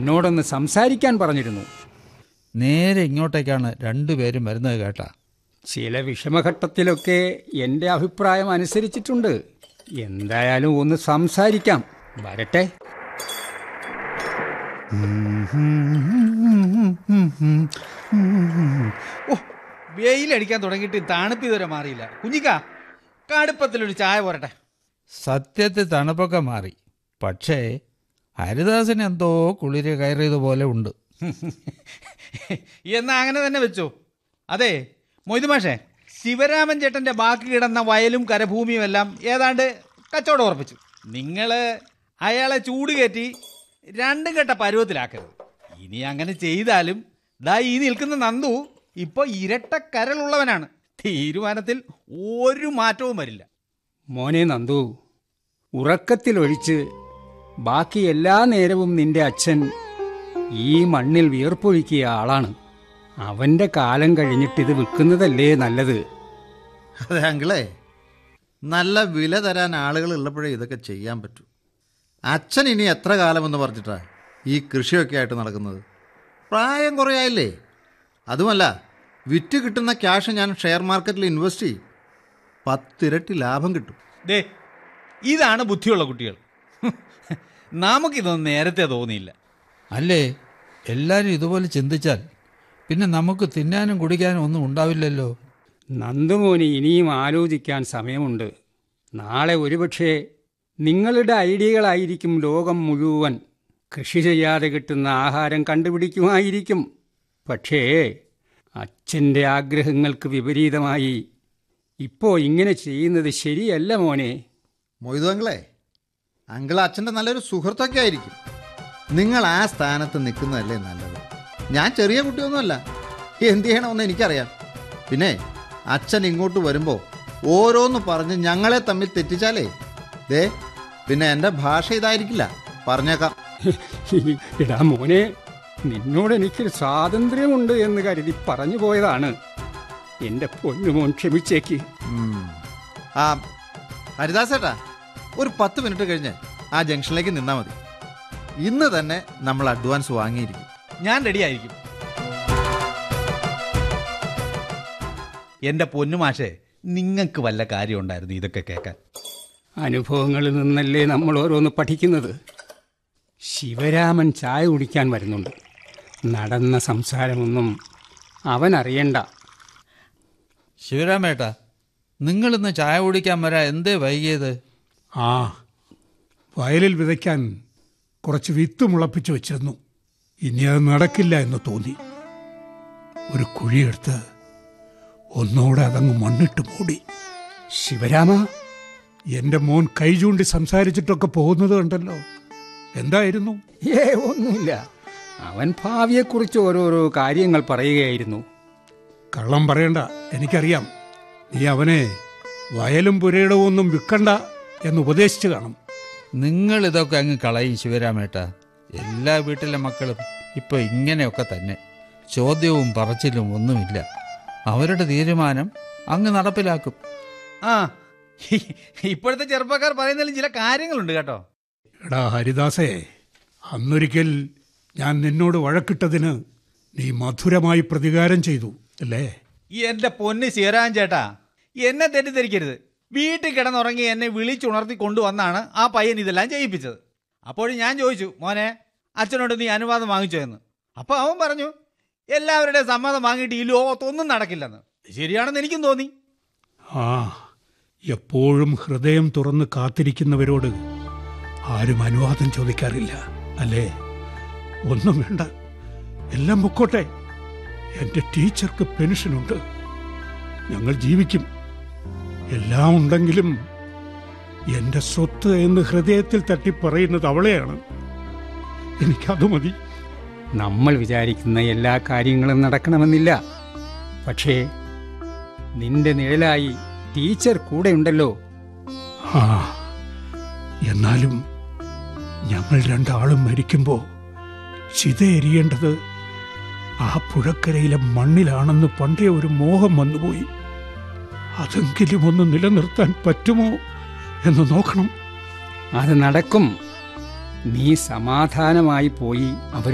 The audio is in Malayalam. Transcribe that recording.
എന്നോടൊന്ന് സംസാരിക്കാൻ പറഞ്ഞിരുന്നു നേരെ ഇങ്ങോട്ടേക്കാണ് രണ്ടുപേരും വരുന്നത് കേട്ടാ ചില വിഷമഘട്ടത്തിലൊക്കെ എൻ്റെ അഭിപ്രായം അനുസരിച്ചിട്ടുണ്ട് എന്തായാലും ഒന്ന് സംസാരിക്കാം വരട്ടെ ഓ വെയിലടിക്കാൻ തുടങ്ങിയിട്ട് തണുപ്പ് ഇതുവരെ മാറിയില്ല കുഞ്ഞിക്ക കടുപ്പത്തിലൊരു ചായ പോരട്ടെ സത്യത്തിൽ തണുപ്പൊക്കെ മാറി പക്ഷേ ഹരിദാസിന് എന്തോ കുളിര് കയറിയതുപോലെ ഉണ്ട് എന്നാ അങ്ങനെ തന്നെ വെച്ചോ അതെ മൊയ്തുമാഷേ ശിവരാമൻ ചേട്ടന്റെ ബാക്കി കിടന്ന വയലും കരഭൂമിയും എല്ലാം ഏതാണ്ട് കച്ചവടം ഉറപ്പിച്ചു നിങ്ങള് അയാളെ ചൂട് കയറ്റി രണ്ടും കെട്ട പരുവത്തിലാക്കരുത് ഇനി അങ്ങനെ ചെയ്താലും ദാ ഈ നിൽക്കുന്ന നന്ദു ഇപ്പൊ ഇരട്ട കരളുള്ളവനാണ് തീരുമാനത്തിൽ ഒരു മാറ്റവും വരില്ല മോനെ നന്ദു ഉറക്കത്തിലൊഴിച്ച് ബാക്കി എല്ലാ നേരവും നിന്റെ അച്ഛൻ ഈ മണ്ണിൽ വിയർപ്പൊഴുക്കിയ ആളാണ് അവന്റെ കാലം കഴിഞ്ഞിട്ട് ഇത് വിൽക്കുന്നതല്ലേ നല്ലത് അതെ അങ്കിളേ നല്ല വില തരാൻ ആളുകൾ ഉള്ളപ്പോഴേ ഇതൊക്കെ ചെയ്യാൻ പറ്റൂ അച്ഛൻ ഇനി എത്ര കാലമെന്ന് പറഞ്ഞിട്ടാ ഈ കൃഷിയൊക്കെ ആയിട്ട് നടക്കുന്നത് പ്രായം കുറയായില്ലേ അതുമല്ല വിറ്റ് കിട്ടുന്ന ക്യാഷ് ഞാൻ ഷെയർ മാർക്കറ്റിൽ ഇൻവെസ്റ്റ് ചെയ്യും പത്തിരട്ടി ലാഭം കിട്ടും ദേ ഇതാണ് ബുദ്ധിയുള്ള കുട്ടികൾ നമുക്കിതൊന്നും നേരത്തെ തോന്നിയില്ല അല്ലേ എല്ലാവരും ഇതുപോലെ ചിന്തിച്ചാൽ പിന്നെ നമുക്ക് തിന്നാനും കുടിക്കാനും ഒന്നും ഉണ്ടാവില്ലല്ലോ നന്ദുമോന് ഇനിയും ആലോചിക്കാൻ സമയമുണ്ട് നാളെ ഒരുപക്ഷെ നിങ്ങളുടെ ഐഡിയകളായിരിക്കും ലോകം മുഴുവൻ കൃഷി ചെയ്യാതെ കിട്ടുന്ന ആഹാരം കണ്ടുപിടിക്കുമായിരിക്കും പക്ഷേ അച്ഛൻ്റെ ആഗ്രഹങ്ങൾക്ക് വിപരീതമായി ഇപ്പോൾ ഇങ്ങനെ ചെയ്യുന്നത് ശരിയല്ല മോനെ മൊയ്തു അങ്കിളെ അങ്കിൾ അച്ഛൻ്റെ നല്ലൊരു സുഹൃത്തൊക്കെ ആയിരിക്കും നിങ്ങൾ ആ സ്ഥാനത്ത് നിൽക്കുന്നതല്ലേ നല്ലത് ഞാൻ ചെറിയ കുട്ടിയൊന്നുമല്ല എന്ത് ചെയ്യണമെന്ന് എനിക്കറിയാം പിന്നെ അച്ഛൻ ഇങ്ങോട്ട് വരുമ്പോൾ ഓരോന്ന് പറഞ്ഞ് ഞങ്ങളെ തമ്മിൽ തെറ്റിച്ചാലേ ദേ പിന്നെ എൻ്റെ ഭാഷ ഇതായിരിക്കില്ല പറഞ്ഞേക്കാം ഇടാ മോനെ നിന്നോട് എനിക്കൊരു സ്വാതന്ത്ര്യമുണ്ട് എന്ന് കരുതി പറഞ്ഞു പോയതാണ് എൻ്റെ പൊന്നുമോൻ ക്ഷമിച്ചേക്ക് ഉം. ആ ഹരിദാസേട്ടാ ഒരു പത്ത് മിനിറ്റ് കഴിഞ്ഞ് ആ ജംഗ്ഷനിലേക്ക് നിന്നാൽ മതി ഇന്ന് തന്നെ നമ്മൾ അഡ്വാൻസ് വാങ്ങിയിരിക്കും ഞാൻ റെഡി ആയിരിക്കും എന്റെ പൊന്നുമാഷേ നിങ്ങൾക്ക് വല്ല കാര്യം ഉണ്ടായിരുന്നു ഇതൊക്കെ കേൾക്കാൻ അനുഭവങ്ങളിൽ നിന്നല്ലേ നമ്മൾ ഓരോന്ന് പഠിക്കുന്നത് ശിവരാമൻ ചായ കുടിക്കാൻ വരുന്നുണ്ട് നടന്ന സംസാരമൊന്നും അവൻ അറിയണ്ട ശിവരാമേട്ടാ നിങ്ങളിന്ന് ചായ കുടിക്കാൻ വരാ എന്തേ വൈകിയത് ആ വയലിൽ വിതയ്ക്കാൻ കുറച്ച് വിത്ത് മുളപ്പിച്ചു വെച്ചിരുന്നു ഇനി അത് നടക്കില്ല എന്ന് തോന്നി ഒരു കുഴിയെടുത്ത് ഒന്നോടെ അതങ്ങ് മണ്ണിട്ട് മൂടി ശിവരാമ എന്റെ മോൻ കൈ ചൂണ്ടി സംസാരിച്ചിട്ടൊക്കെ പോകുന്നത് കണ്ടല്ലോ എന്തായിരുന്നു ഏ ഒന്നുമില്ല അവൻ ഭാവിയെക്കുറിച്ച് ഓരോരോ കാര്യങ്ങൾ പറയുകയായിരുന്നു കള്ളം പറയണ്ട എനിക്കറിയാം നീ അവനെ വയലും പുരയിടവും ഒന്നും വിൽക്കണ്ട എന്ന് ഉപദേശിച്ചു കാണും നിങ്ങൾ ഇതൊക്കെ അങ്ങ് കളയും ശിവരാമേട്ടാ എല്ലാ വീട്ടിലെ മക്കളും ഇപ്പൊ ഇങ്ങനെയൊക്കെ തന്നെ ചോദ്യവും പറച്ചിലും ഒന്നുമില്ല അവരുടെ തീരുമാനം അങ്ങ് നടപ്പിലാക്കും ആ ഇപ്പോഴത്തെ ചെറുപ്പക്കാർ പറയുന്നതിലും ചില കാര്യങ്ങളുണ്ട് കേട്ടോ എടാ ഹരിദാസേ അന്നൊരിക്കൽ ഞാൻ നിന്നോട് വഴക്കിട്ടതിന് നീ മധുരമായി പ്രതികാരം ചെയ്തു അല്ലേ ഈ എന്റെ പൊന്ന് ശിവരാൻ ചേട്ടാ എന്നെ തെറ്റിദ്ധരിക്കരുത് വീട്ടിൽ കിടന്നുറങ്ങി എന്നെ വിളിച്ചുണർത്തി കൊണ്ടുവന്നാണ് ആ പയ്യൻ ഇതെല്ലാം ചെയ്യിപ്പിച്ചത് അപ്പോഴും ഞാൻ ചോദിച്ചു മോനെ അച്ഛനോട് നീ അനുവാദം വാങ്ങിച്ചോ എന്ന് അപ്പോൾ അവൻ പറഞ്ഞു എല്ലാവരുടെയും സമ്മതം വാങ്ങിയിട്ട് ഈ ലോകത്തൊന്നും നടക്കില്ലെന്ന് ശരിയാണെന്ന് എനിക്കും തോന്നി ആ എപ്പോഴും ഹൃദയം തുറന്ന് കാത്തിരിക്കുന്നവരോട് ആരും അനുവാദം ചോദിക്കാറില്ല അല്ലേ ഒന്നും വേണ്ട എല്ലാം പൊക്കോട്ടെ എന്റെ ടീച്ചർക്ക് പെൻഷനുണ്ട് ഞങ്ങൾ ജീവിക്കും എല്ലാം ഉണ്ടെങ്കിലും എന്റെ സ്വത്ത് എന്ന് ഹൃദയത്തിൽ തട്ടി പറയുന്നത് അവളെയാണ് എനിക്കത് മതി നമ്മൾ വിചാരിക്കുന്ന എല്ലാ കാര്യങ്ങളും നടക്കണമെന്നില്ല പക്ഷേ നിന്റെ നിഴലായി ടീച്ചർ കൂടെയുണ്ടല്ലോ ആ എന്നാലും ഞങ്ങൾ രണ്ടാളും മരിക്കുമ്പോൾ ചിത എരിയേണ്ടത് ആ പുഴക്കരയിലെ മണ്ണിലാണെന്ന് പണ്ടേ ഒരു മോഹം വന്നുപോയി അതെങ്കിലും ഒന്ന് നിലനിർത്താൻ പറ്റുമോ എന്ന് നോക്കണം അത് നടക്കും നീ സമാധാനമായി പോയി അവർ